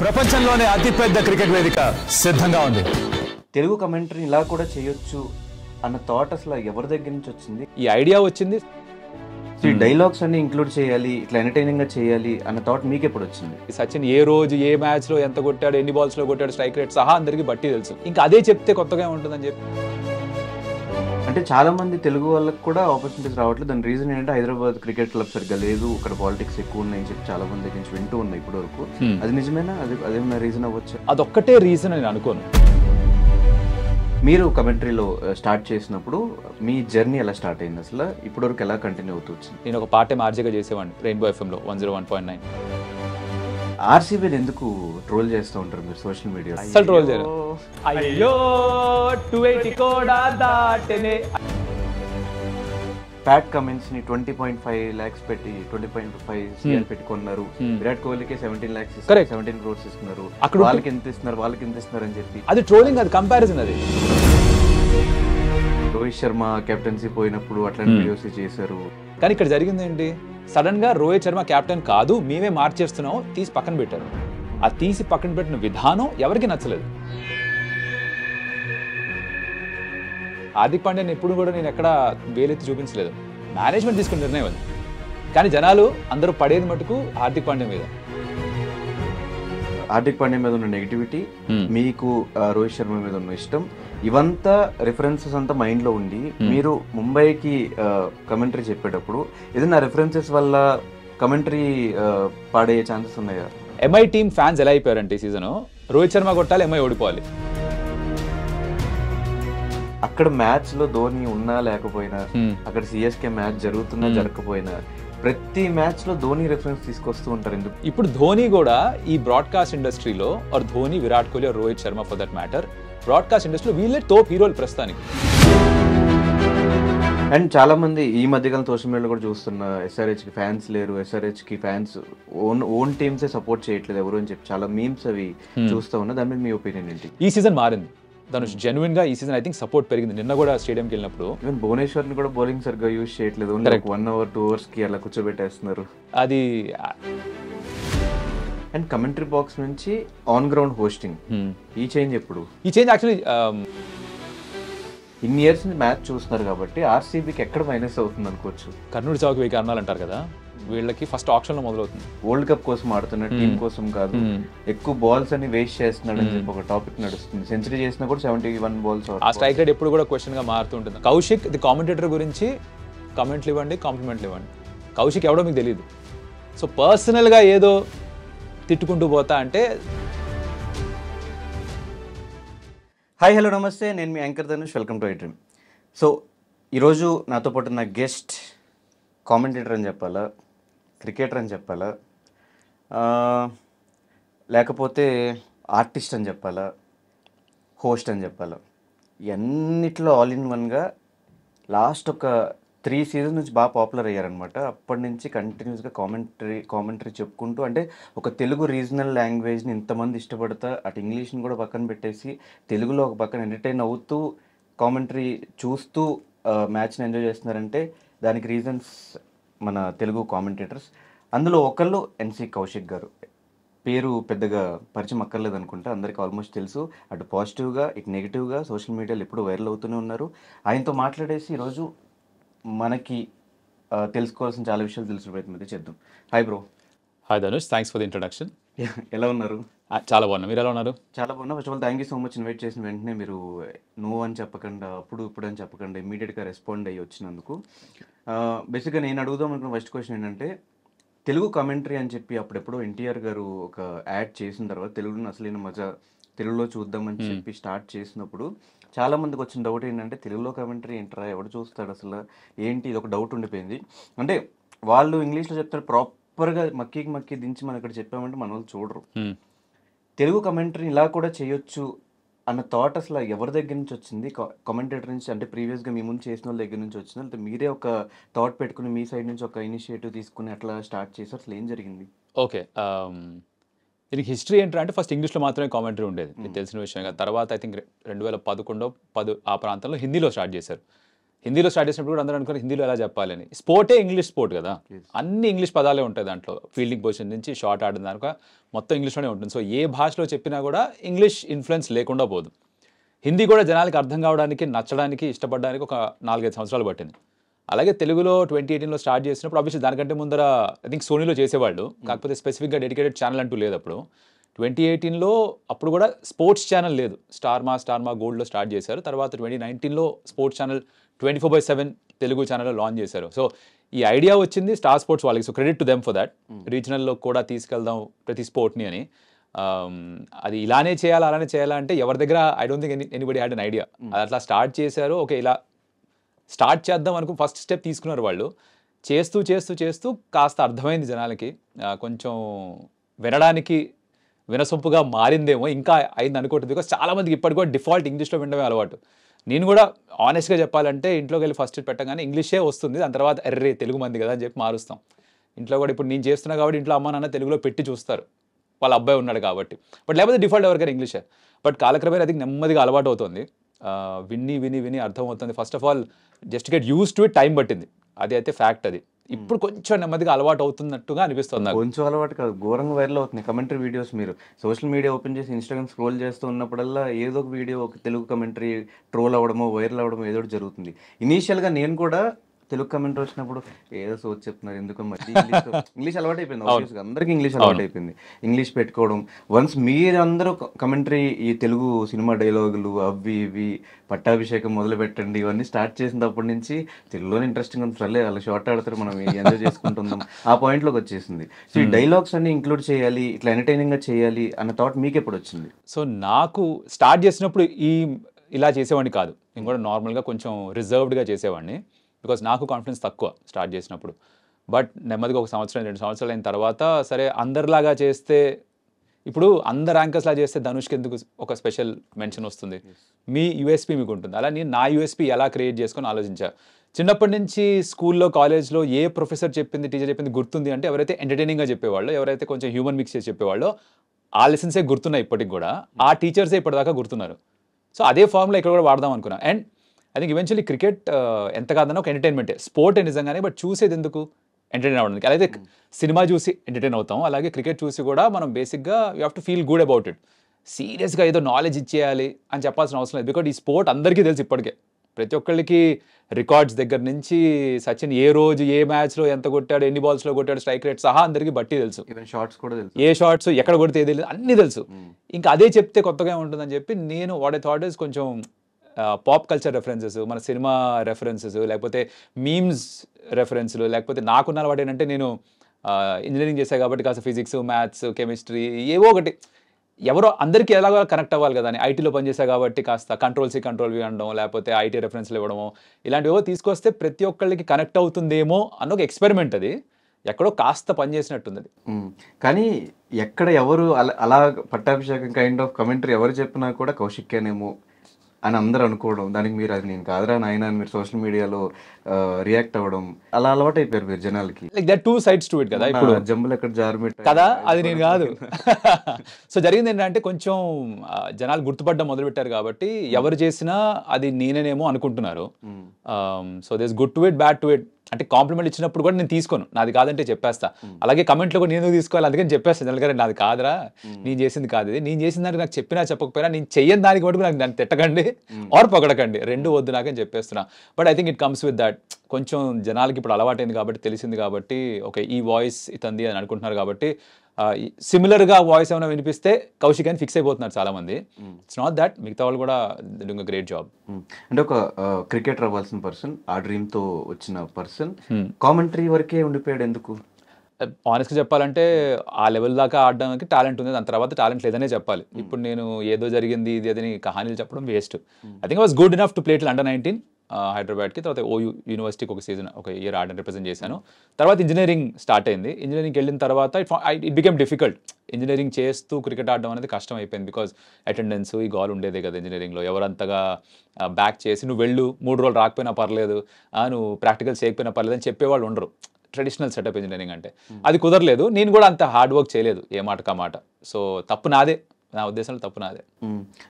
ప్రపంచంలోనే అతిపెద్ద క్రికెట్ వేదిక సిద్ధంగా ఉంది తెలుగు కమెంటరీ ఇలా కూడా చేయొచ్చు అన్న థాట్ అసలు ఎవరి దగ్గర నుంచి వచ్చింది ఈ ఐడియా వచ్చింది ఈ డైలాగ్స్ అన్ని ఇంక్లూడ్ చేయాలి ఇట్లా ఎంటర్టైనింగ్ గా చేయాలి అన్న థాట్ మీకు ఎప్పుడు వచ్చింది సచిన్ ఏ రోజు ఏ మ్యాచ్ లో ఎంత కొట్టాడు ఎన్ని బాల్స్ లో కొట్టాడు స్ట్రైక్ రేట్ సహా అందరికీ బట్టి తెలుసు ఇంకా అదే చెప్తే కొత్తగా ఉంటుందని చెప్పి అంటే చాలా మంది తెలుగు వాళ్ళకి కూడా ఆపర్చునిటీస్ రావట్లేదు దాని రీజన్ ఏంటంటే హైదరాబాద్ క్రికెట్ క్లబ్ సరిగ్గా లేదు ఇక్కడ పాలిటిక్స్ ఎక్కువ ఉన్నాయని చెప్పి చాలా మంది దగ్గర నుంచి వింటూ ఉన్నాయి ఇప్పటి వరకు Hmm. అది నిజమేనా అది అదేమన్నా రీజన్ అవ్వచ్చు అదొక్కటే రీజన్ నేను అనుకోను మీరు కమెంటరీలో స్టార్ట్ చేసినప్పుడు మీ జర్నీ ఎలా స్టార్ట్ అయింది అసలు ఇప్పటి వరకు ఎలా కంటిన్యూ అవుతూ వచ్చింది నేను ఒక పార్ట్ టైం ఆర్జేగా చేసేవాడిని రెయిన్బో ఎఫ్ఎంలో one zero one point nine ఆర్సీబీని ఎందుకు ట్రోల్ చేస్తూ ఉంటారు మీరు సోషల్ మీడియా అసలు ట్రోల్ చేయరు అయ్యో టూ ఎయిటీ కూడా దాటనే ఫ్యాట్ కమెంట్స్ ని ట్వంటీ పాయింట్ ఫైవ్ లాక్స్ పెట్టి ట్వంటీ పాయింట్ ఫైవ్ సిఆర్ పెట్టి కొన్నారు Hmm. విరాట్ కోహ్లీకి seventeen lakhs Correct. Seventeen crores ఇస్తున్నారు అక్కడ ఉంటే- వాళ్ళకి ఎంత ఇస్తున్నారు వాళ్ళకి ఎంత ఇస్తున్నారు అని చెప్పి అది ట్రోలింగ్ అది కంపారిజన్ అది రోహిత్ శర్మ కెప్టెన్సీ పోయినప్పుడు అట్లాంటి Hmm. వీడియోస్ చేశారు కానీ ఇక్కడ జరిగింది ఏంటి సడన్ గా రోహిత్ శర్మ కెప్టెన్ కాదు మేమే మార్చేస్తున్నాం తీసి పక్కన పెట్టారు ఆ తీసి పక్కన పెట్టిన విధానం ఎవరికి నచ్చలేదు హార్దిక్ పాండ్యాని ఎప్పుడు కూడా నేను ఎక్కడ వేలెత్తి చూపించలేదు మేనేజ్మెంట్ తీసుకున్న నిర్ణయం అది కానీ జనాలు అందరూ పడేది మటుకు హార్దిక్ పాండ్యా మీద హార్దిక్ పాండ్యా మీద ఉన్న నెగిటివిటీ మీకు ఆ, రోహిత్ శర్మ మీద ఉన్న ఇష్టం ఇవంతా రిఫరెన్సెస్ అంతా మైండ్ లో ఉండి మీరు ముంబైకి కమెంటరీ చెప్పేటప్పుడు ఏదైనా రిఫరెన్సెస్ వల్ల కమెంటరీ పాడే ఛాన్సెస్ ఉన్నాయా ఎంఐ టీమ్ ఫ్యాన్స్ ఎలా అయిపోయారంటే ఈ సీజన్ రోహిత్ శర్మ కొట్టాలి ఎంఐ ఓడిపోవాలి అక్కడ మ్యాచ్ లో ధోని ఉన్నా లేకపోయినా Hmm. అక్కడ సిఎస్కే మ్యాచ్ జరుగుతున్నా జరగకపోయినా ప్రతి మ్యాచ్ లో ధోని రెఫరెన్స్ తీసుకొస్తూ ఉంటారు ఎందుకు ఇప్పుడు ధోని కూడా ఈ బ్రాడ్కాస్ట్ ఇండస్ట్రీలో or Dhoni Virat Kohli or Rohit Sharma for that matter broadcast ఇండస్ట్రీలో వీళ్ళే టోప్ హీరోలు ప్రస్తుతానికి అండ్ చాలా మంది ఈ మధ్యకాలం సోషల్ మీడియాలో కూడా చూస్తున్న ఎస్ఆర్హెచ్ కి ఫ్యాన్స్ లేరు ఎస్ఆర్హెచ్ కి ఫ్యాన్స్ ఓన్ ఓన్ టీమ్సే సపోర్ట్ చేయట్లేదు ఎవరు అని చెప్పి చాలా మీమ్స్ అవి చూస్తా ఉన్నా దాని మీద మీ ఒపీనియన్ ఏంటి ఈ సీజన్ మారింది ధనుష్ జెన్యున్ గా ఈ సీజన్ ఐ థింక్ సపోర్ట్ పెరిగింది నిన్న కూడా స్టేడియంకి వెళ్ళినప్పుడు ఈవెన్ భువనేశ్వర్ ని కూడా బౌలింగ్ సరిగ్గా యూజ్ చేయట్లేదు only one hour two hours కి అలా కూర్చోబెట్టేస్తున్నారు అది అండ్ కమెంటరీ బాక్స్ నుంచి ఆన్ గ్రౌండ్ హోస్టింగ్ hmm. ఈ చేంజ్ ఎప్పుడు ఈ చేంజ్ యాక్చువల్లీ ఇన్ని ఇయర్స్ మ్యాచ్ చూస్తున్నారు కాబట్టి ఆర్సీబీకి ఎక్కడ మైనస్ అవుతుంది అనుకోవచ్చు కర్నూలు చౌక్ వెయ్యి కారణాలు అంటారు కదా వీళ్ళకి ఫస్ట్ ఆప్షన్ లో మొదలవుతుంది వరల్డ్ కప్ కోసం ఆడుతున్న టీం కోసం కాదు Hmm. ఎక్కువ బాల్స్ అని వేస్ట్ చేస్తున్నాడు అని చెప్పి ఒక టాపిక్ నడుస్తుంది సెంచరీ చేసినా కూడా సెవెంటీ వన్ బాల్స్ ఆ స్ట్రైక్ రేట్ ఎప్పుడు కూడా క్వశ్చన్ గా మారుతూ ఉంటుంది కౌశిక్ ది కామెంటేటర్ గురించి కామెంట్లు ఇవ్వండి కాంప్లిమెంట్లు ఇవ్వండి కౌశిక్ ఎవడో మీకు తెలియదు సో పర్సనల్ గా ఏదో తిట్టుకుంటూ పోతా అంటే హాయ్ హలో నమస్తే నేను మీ anchor Dhanush welcome to I dream so ఈరోజు నాతో పాటు ఉన్న గెస్ట్ కామెంటేటర్ అని చెప్పాలా క్రికెటర్ అని చెప్పాలా ఆ, లేకపోతే ఆర్టిస్ట్ అని చెప్పాలా హోస్ట్ అని చెప్పాలా ఎన్నిట్లో ఆల్ ఇన్ వన్గా లాస్ట్ ఒక త్రీ సీజన్ నుంచి బాగా పాపులర్ అయ్యారనమాట అప్పటి నుంచి కంటిన్యూస్గా కామెంటరీ కామెంటరీ చెప్పుకుంటూ అంటే ఒక తెలుగు రీజనల్ లాంగ్వేజ్ని ఇంతమంది ఇష్టపడతా అటు ఇంగ్లీష్ని కూడా పక్కన పెట్టేసి తెలుగులో ఒక పక్కన ఎంటర్టైన్ అవుతూ కామెంటరీ చూస్తూ మ్యాచ్ని ఎంజాయ్ చేస్తున్నారంటే దానికి రీజన్స్ మన తెలుగు కామెంటేటర్స్ అందులో ఒకళ్ళు ఎన్సి కౌశిక్ గారు పేరు పెద్దగా పరిచయం అక్కర్లేదు అనుకుంటా అందరికి ఆల్మోస్ట్ తెలుసు అటు పాజిటివ్గా ఇటు నెగిటివ్గా సోషల్ మీడియాలో ఎప్పుడు వైరల్ అవుతూనే ఉన్నారు ఆయనతో మాట్లాడేసి ఈరోజు మనకి ఆ, తెలుసుకోవాల్సిన చాలా విషయాలు తెలిసిన ప్రయత్నం అయితే చేద్దాం hi bro hi Dhanush thanks for the introduction ఎలా ఉన్నారు చాలా బాగున్నా మీరు ఎలా ఉన్నారు చాలా బాగున్నా first of all thank you so much invite చేసిన వెంటనే మీరు నో అని చెప్పకుండా అప్పుడు ఇప్పుడు అని చెప్పకుండా ఇమీడియట్గా రెస్పాండ్ అయ్యి వచ్చినందుకు బేసిక్గా నేను అడుగుదాం అనుకున్న ఫస్ట్ క్వశ్చన్ ఏంటంటే తెలుగు కామెంటరీ అని చెప్పి అప్పుడెప్పుడో ఎన్టీఆర్ గారు ఒక యాడ్ చేసిన తర్వాత తెలుగులో అసలైన మజా తెలుగులో చూద్దామని చెప్పి స్టార్ట్ చేసినప్పుడు చాలా మందికి వచ్చిన డౌట్ ఏంటంటే తెలుగులో కామెంటరీ ఏంట్రా ఎవడు చూస్తాడు అసలు ఏంటి ఇది ఒక డౌట్ ఉండిపోయింది అంటే వాళ్ళు ఇంగ్లీష్లో చెప్తారు ప్రాపర్గా మక్కీకి మక్కీ దించి మనం ఇక్కడ చెప్పామంటే మన వాళ్ళు చూడరు Hmm. తెలుగు కమెంటరీ ఇలా కూడా చేయొచ్చు అన్న థాట్ అసలు ఎవరి దగ్గర నుంచి వచ్చింది కమెంటేటర్ నుంచి అంటే ప్రీవియస్గా మీ ముందు చేసిన వాళ్ళ దగ్గర నుంచి వచ్చింది లేకపోతే మీరే ఒక థాట్ పెట్టుకుని మీ సైడ్ నుంచి ఒక ఇనిషియేటివ్ తీసుకుని అట్లా స్టార్ట్ చేశారు అసలు ఏం జరిగింది ఓకే దీనికి హిస్టరీ ఏంటంటే ఫస్ట్ ఇంగ్లీష్లో మాత్రమే కామెంటరీ ఉండేది ఇది తెలిసిన విషయం కదా తర్వాత ఐ థింక్ రెండు వేల పదకొండో పదు ఆ ప్రాంతంలో హిందీలో స్టార్ట్ చేశారు హిందీలో స్టార్ట్ చేసినప్పుడు కూడా అందరూ అనుకున్నారు హిందీలో ఎలా చెప్పాలని స్పోర్టే ఇంగ్లీష్ స్పోర్ట్ కదా అన్ని ఇంగ్లీష్ పదాలే ఉంటాయి దాంట్లో ఫీల్డింగ్ పొజిషన్ నుంచి షార్ట్ ఆడిన దానిక మొత్తం ఇంగ్లీష్లోనే ఉంటుంది సో ఏ భాషలో చెప్పినా కూడా ఇంగ్లీష్ ఇన్ఫ్లుయెన్స్ లేకుండా పోదు హిందీ కూడా జనాలకి అర్థం కావడానికి నచ్చడానికి ఇష్టపడడానికి ఒక నాలుగైదు సంవత్సరాలు పట్టింది అలాగే తెలుగులో ట్వంటీ ఎయిటీన్లో స్టార్ట్ చేసినప్పుడు ఆబ్వియస్లీ దానికంటే ముందర ఐ థింక్ సోనీలో చేసేవాళ్ళు కాకపోతే స్పెసిఫిక్గా డెడికేటెడ్ ఛానల్ అంటూ లేదు అప్పుడు ట్వంటీ ఎయిటీన్లో అప్పుడు కూడా స్పోర్ట్స్ ఛానల్ లేదు స్టార్ మా స్టార్ మా గోల్డ్లో స్టార్ట్ చేశారు తర్వాత ట్వంటీ నైన్టీన్లో sports channel twenty four by seven Telugu ఛానల్లో లాంచ్ చేశారు సో ఈ ఐడియా వచ్చింది స్టార్ స్పోర్ట్స్ వాళ్ళకి so credit to them for that రీజనల్లో కూడా తీసుకెళ్దాం ప్రతి స్పోర్ట్ని అని Um, అది ఇలానే చేయాలి అలానే చేయాలా అంటే ఎవరి దగ్గర I don't think any anybody had an idea అది అట్లా స్టార్ట్ చేశారు ఓకే ఇలా స్టార్ట్ చేద్దాం అనుకో ఫస్ట్ స్టెప్ తీసుకున్నారు వాళ్ళు చేస్తూ చేస్తూ చేస్తూ కాస్త అర్థమైంది జనాలకి ఆ, కొంచెం వినడానికి వినసొంపుగా మారిందేమో ఇంకా అయింది అనుకోవట్లేదు బికాస్ చాలా మందికి ఇప్పటికి కూడా డిఫాల్ట్ ఇంగ్లీష్లో వినడమే అలవాటు నేను కూడా ఆనెస్ట్గా చెప్పాలంటే ఇంట్లోకి వెళ్ళి ఫస్ట్ పెట్టగానే ఇంగ్లీషే వస్తుంది దాని తర్వాత ఎర్రే తెలుగు మంది కదా అని చెప్పి మారుస్తాం ఇంట్లో కూడా ఇప్పుడు నేను చేస్తున్నా కాబట్టి ఇంట్లో అమ్మ నాన్న తెలుగులో పెట్టి చూస్తారు వాళ్ళ అబ్బాయి ఉన్నాడు కాబట్టి బట్ లేకపోతే డిఫాల్ట్ ఎవరికైనా ఇంగ్లీషే బట్ కాలక్రమేణా అది నెమ్మదిగా అలవాటు అవుతుంది ఆ, విని విని విని అర్థం అవుతుంది first of all just get use to it time పట్టింది అది అయితే ఫ్యాక్ట్ అది ఇప్పుడు కొంచెం నెమ్మదిగా అలవాటు అవుతున్నట్టుగా అనిపిస్తుంది నాకు కొంచెం అలవాటు కాదు ఘోరంగా వైరల్ అవుతుంది కమెంటరీ వీడియోస్ మీరు సోషల్ మీడియా ఓపెన్ చేసి ఇన్స్టాగ్రామ్ స్క్రోల్ చేస్తూ ఉన్నప్పుడల్లా ఏదో ఒక వీడియో ఒక తెలుగు కమెంటరీ ట్రోల్ అవ్వడమో వైరల్ అవ్వడమో ఏదో ఒకటి జరుగుతుంది ఇనీషియల్గా నేను కూడా తెలుగు కమెంటరీ వచ్చినప్పుడు ఏదో సోచ్ చెప్తున్నారు ఎందుకు మళ్ళీ ఇంగ్లీష్ ఇంగ్లీష్ అలవాటు అయిపోయింది obviously గా. అందరికీ ఇంగ్లీష్ అలవాటు అయిపోయింది ఇంగ్లీష్ పెట్టుకోవడం వన్స్ మీరందరూ కమెంటరీ ఈ తెలుగు సినిమా డైలాగులు అవి ఇవి పట్టాభిషేకం మొదలు పెట్టండి ఇవన్నీ స్టార్ట్ చేసినప్పటి నుంచి తెలుగులోనే ఇంట్రెస్టింగ్ ఉంది సర్లే వాళ్ళు షార్ట్ ఆడతారు మనం ఎంజాయ్ చేసుకుంటుందాం ఆ పాయింట్లోకి వచ్చేసింది సో ఈ డైలాగ్స్ అన్ని ఇంక్లూడ్ చేయాలి ఇట్లా ఎంటర్టైనింగ్ గా చేయాలి అన్న థాట్ మీకు ఎప్పుడు వచ్చింది సో నాకు స్టార్ట్ చేసినప్పుడు ఈ ఇలా చేసేవాడిని కాదు నేను కూడా నార్మల్గా కొంచెం రిజర్వ్డ్గా చేసేవాడిని బికాస్ నాకు కాన్ఫిడెన్స్ తక్కువ స్టార్ట్ చేసినప్పుడు బట్ నెమ్మదిగా ఒక సంవత్సరం రెండు సంవత్సరాలు అయిన తర్వాత సరే అందరిలాగా చేస్తే ఇప్పుడు అందరు యాంకర్స్ లా చేస్తే ధనుష్కి ఎందుకు ఒక స్పెషల్ మెన్షన్ వస్తుంది మీ యూఎస్పీ మీకు ఉంటుంది అలా నేను నా యూఎస్పీ ఎలా క్రియేట్ చేసుకొని ఆలోచించా చిన్నప్పటి నుంచి స్కూల్లో కాలేజ్లో ఏ ప్రొఫెసర్ చెప్పింది టీచర్ చెప్పింది గుర్తుంది అంటే ఎవరైతే ఎంటర్టైనింగ్గా చెప్పేవాళ్ళు ఎవరైతే కొంచెం హ్యూమన్ మిక్స్ చేసి చెప్పేవాళ్ళో ఆ లెసన్సే గుర్తున్నాయి ఇప్పటికి కూడా ఆ టీచర్సే ఇప్పటిదాకా గుర్తున్నారు సో అదే ఫార్ములా ఇక్కడ కూడా వాడదాం అనుకున్నా and I think eventually cricket ఎంత కాదన్నా ఒక ఎంటర్టైన్మెంటే స్పోర్ట్ నిజంగానే బట్ చూసేది ఎందుకు ఎంటర్టైన్ అవ్వడానికి అలాగే సినిమా చూసి ఎంటర్టైన్ అవుతాం అలాగే క్రికెట్ చూసి కూడా మనం బేసిక్గా you have to feel good about it సీరియస్గా ఏదో నాలెడ్జ్ ఇచ్చేయాలి అని చెప్పాల్సిన అవసరం లేదు బికాజ్ ఈ స్పోర్ట్ అందరికీ తెలుసు ఇప్పటికే ప్రతి ఒక్కళ్ళకి రికార్డ్స్ దగ్గర నుంచి సచిన్ ఏ రోజు ఏ మ్యాచ్లో ఎంత కొట్టాడు ఎన్ని బాల్స్లో కొట్టాడు స్ట్రైక్ రేట్ సహా అందరికీ బట్టి తెలుసు ఈవెన్ షార్ట్స్ కూడా తెలుసు ఏ షార్ట్స్ ఎక్కడ కొడితే ఏది లేదు అన్నీ తెలుసు ఇంకా అదే చెప్తే కొత్తగా ఉంటుందని చెప్పి నేను వాట్ ఐ థాట్ ఇస్ కొంచెం పాప్ కల్చర్ రెఫరెన్సెస్ మన సినిమా రెఫరెన్సెస్ లేకపోతే మీమ్స్ రెఫరెన్స్లు లేకపోతే నాకున్న అలవాటు ఏంటంటే నేను ఇంజనీరింగ్ చేశా కాబట్టి కాస్త ఫిజిక్స్ మ్యాథ్స్ కెమిస్ట్రీ ఏవో ఒకటి ఎవరో అందరికీ ఎలాగో కనెక్ట్ అవ్వాలి కదా అని ఐటీలో పనిచేసా కాబట్టి కాస్త కంట్రోల్ సి కంట్రోల్ వి అనడం లేకపోతే ఐటీ రెఫరెన్స్లు ఇవ్వడము ఇలాంటివో తీసుకొస్తే ప్రతి ఒక్కళ్ళకి కనెక్ట్ అవుతుందేమో అన్న ఒక ఎక్స్పెరిమెంట్ అది ఎక్కడో కాస్త పనిచేసినట్టుంది అది మ్మ్. కానీ ఎక్కడ ఎవరు అలా అలా పట్టాభిషేకం కైండ్ ఆఫ్ కమెంటరీ ఎవరు చెప్పినా కూడా కౌశిక్యానేమో అని అందరూ అనుకోవడం దానికి మీరు అది నేను కాదురా నాయన అని మీరు సోషల్ మీడియాలో రియాక్ట్ అవ్వడం అలా అలవాటు అయిపోయారు మీరు జనాలకి like that two sides to it కదా ఇప్పుడు ఆ, జంబులు ఎక్కడ జారుమిట్ కదా అది నేను కాదు సో జరిగింది ఏంటంటే కొంచెం ఆ, జనాలు గుర్తుపడడం మొదలుపెట్టారు కాబట్టి ఎవరు చేసినా అది నేనేనేమో అనుకుంటున్నారు so this good to it bad to it అంటే కాంప్లిమెంట్ ఇచ్చినప్పుడు కూడా నేను తీసుకోను నాది కాదంటే చెప్పేస్తా అలాగే కమెంట్లో కూడా నేను ఎందుకు తీసుకోవాలి అందుకని చెప్పేస్తాను జనరల్గా నాది కాదురా నేను చేసింది కాదు ఇది నేను చేసిన దానికి నాకు చెప్పినా చెప్పకపోయినా నేను చెయ్యని దానికి మటుకు నాకు దాన్ని తిట్టకండి ఆర్ పొగడకండి రెండు వద్దు నాకని చెప్పేస్తున్నా but I think it comes with that కొంచెం జనాలకి ఇప్పుడు అలవాటైంది కాబట్టి తెలిసింది కాబట్టి ఓకే ఈ వాయిస్ ఇతంది అని అనుకుంటున్నారు కాబట్టి సిమిలర్గా వాయిస్ ఏమైనా వినిపిస్తే కౌశిక్ అని ఫిక్స్ అయిపోతున్నారు చాలా మంది ఇట్స్ నాట్ దట్ మిగతా వాళ్ళు కూడా డూయింగ్ గ్రేట్ జాబ్ మ్మ్. అంటే ఒక క్రికెటర్ అవ్వాల్సిన పర్సన్ ఆ డ్రీమ్ తో వచ్చిన పర్సన్ కామెంటరీ వరకే ఉండిపోయాడు ఎందుకు ఆనెస్ట్గా చెప్పాలంటే ఆ లెవెల్ దాకా ఆడడానికి టాలెంట్ ఉంది దాని తర్వాత టాలెంట్ లేదనే చెప్పాలి ఇప్పుడు నేను ఏదో జరిగింది ఇది అదని కహానీలు చెప్పడం waste I think was good enough to play at under nineteen హైదరాబాద్కి తర్వాత ఓ యూనివర్సిటీకి ఒక సీజన్ ఒక ఇయర్ ఆడని రిప్రజెంట్ చేశాను తర్వాత ఇంజనీరింగ్ స్టార్ట్ అయింది ఇంజనీరింగ్కి వెళ్ళిన తర్వాత it it became difficult engineering చేస్తూ క్రికెట్ ఆడడం అనేది కష్టం అయిపోయింది బికాజ్ అటెండెన్స్ ఈ గోల్ ఉండేదే కదా ఇంజనీరింగ్లో ఎవరంతగా బ్యాక్ చేసి నువ్వు వెళ్ళు మూడు రోజులు రాకపోయినా పర్లేదు ఆ, నువ్వు ప్రాక్టికల్ చేయకపోయినా పర్లేదు అని చెప్పేవాళ్ళు ఉండరు ట్రెడిషనల్ సెటప్ ఇంజనీరింగ్ అంటే అది కుదరలేదు నేను కూడా అంత హార్డ్ వర్క్ చేయలేదు ఏ మాట కా మాట సో తప్పు నాదే నా ఉద్దేశంలో తప్పు నాదే మ్మ్.